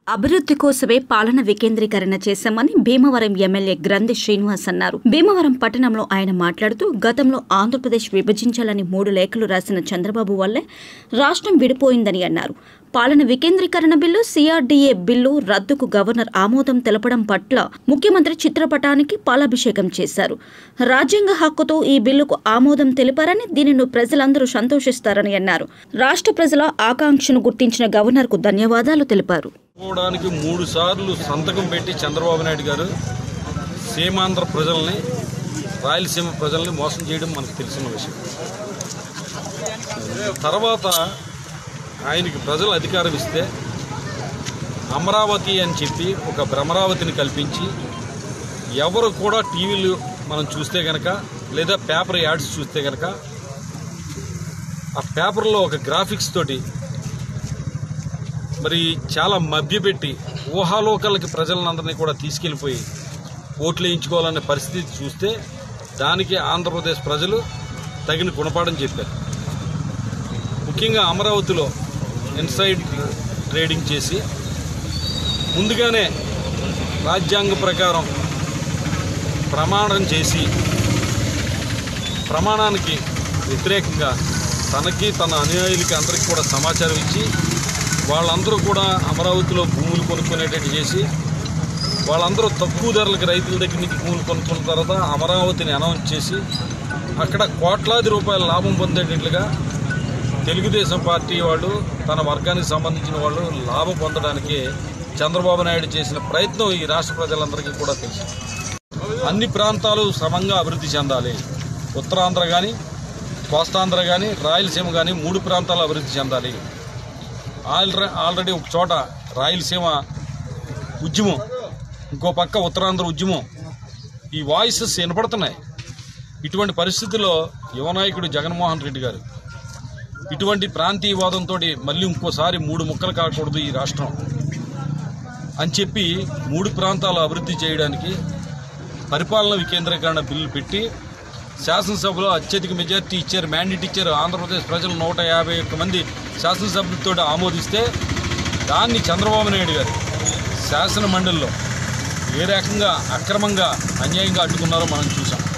అభివృద్ధి కోసమే పాలన వికేంద్రీకరణ చేశామని భీమవరం ఎమ్మెల్యే గ్రంథి శ్రీనివాస్ అన్నారు భీమవరం పట్టణంలో ఆయన మాట్లాడుతూ గతంలో ఆంధ్రప్రదేశ్ విభజించాలని మూడు లేఖలు రాసిన చంద్రబాబు వల్లే రాష్ట్రం విడిపోయిందని అన్నారు పాలన వికేంద్రీకరణ బిల్లు సిఆర్డీఏ బిల్లు రద్దుకు గవర్నర్ ఆమోదం తెలపడం పట్ల ముఖ్యమంత్రి చిత్రపటానికి పాలాభిషేకం చేశారు రాజ్యాంగ హక్కుతో ఈ బిల్లుకు ఆమోదం తెలిపారని దీనిని ప్రజలందరూ సంతోషిస్తారని అన్నారు రాష్ట్ర ప్రజల ఆకాంక్షను గుర్తించిన గవర్నర్కు ధన్యవాదాలు తెలిపారు పోవడానికి మూడు సార్లు సంతకం పెట్టి చంద్రబాబు నాయుడు గారు సీమాంధ్ర ప్రజల్ని రాయలసీమ ప్రజల్ని మోసం చేయడం మనకు తెలిసిన విషయం తర్వాత ఆయనకి ప్రజలు అధికారం ఇస్తే అమరావతి అని చెప్పి ఒక భ్రమరావతిని కల్పించి ఎవరు కూడా టీవీలు మనం చూస్తే కనుక లేదా పేపర్ యాడ్స్ చూస్తే కనుక ఆ పేపర్లో ఒక గ్రాఫిక్స్ తోటి మరి చాలా మభ్యపెట్టి ఊహాలోకాలకి ప్రజలందరినీ కూడా తీసుకెళ్లిపోయి ఓట్లు వేయించుకోవాలనే పరిస్థితి చూస్తే దానికి ఆంధ్రప్రదేశ్ ప్రజలు తగిన గుణపాఠం చెప్పారు ముఖ్యంగా అమరావతిలో ఇన్సైడ్ ట్రేడింగ్ చేసి ముందుగానే రాజ్యాంగ ప్రకారం ప్రమాణం చేసి ప్రమాణానికి వ్యతిరేకంగా తనకి తన అనుయాయులకి అందరికీ కూడా సమాచారం ఇచ్చి వాళ్ళందరూ కూడా అమరావతిలో భూములు కొనుక్కునేటట్టు చేసి వాళ్ళందరూ తక్కువ ధరలకు రైతుల దగ్గర నుంచి భూములు కొనుక్కున్న తర్వాత అమరావతిని అనౌన్స్ చేసి అక్కడ కోట్లాది రూపాయల లాభం పొందేటట్లుగా తెలుగుదేశం పార్టీ వాళ్ళు తన వర్గానికి సంబంధించిన వాళ్ళు లాభం పొందడానికి చంద్రబాబు నాయుడు చేసిన ప్రయత్నం ఈ రాష్ట్ర ప్రజలందరికీ కూడా తెలుసు అన్ని ప్రాంతాలు సమంగా అభివృద్ధి చెందాలి ఉత్తరాంధ్ర కానీ కోస్తాంధ్ర కానీ రాయలసీమ కానీ మూడు ప్రాంతాలు అభివృద్ధి చెందాలి ఆల్రె- ఆల్రెడీ ఒక చోట రాయలసీమ ఉద్యమం ఇంకో పక్క ఉత్తరాంధ్ర ఉద్యమం ఈ వాయిసెస్ వినపడుతున్నాయి ఇటువంటి పరిస్థితుల్లో యువనాయకుడు జగన్మోహన్ రెడ్డి గారు ఇటువంటి ప్రాంతీయవాదంతో మళ్ళీ ఇంకోసారి మూడు ముక్కలు కాకూడదు ఈ రాష్ట్రం అని చెప్పి మూడు ప్రాంతాలు అభివృద్ధి చేయడానికి పరిపాలన వికేంద్రీకరణ బిల్లు పెట్టి శాసనసభలో అత్యధిక మెజార్టీ ఇచ్చారు మ్యాండేట్ ఇచ్చారు ఆంధ్రప్రదేశ్ ప్రజలు నూట యాభై ఒక్క మంది శాసనసభ్యులతో ఆమోదిస్తే దాన్ని చంద్రబాబు నాయుడు గారు శాసన మండలిలో ఏ రకంగా అక్రమంగా అన్యాయంగా అడ్డుకున్నారో మనం చూసాం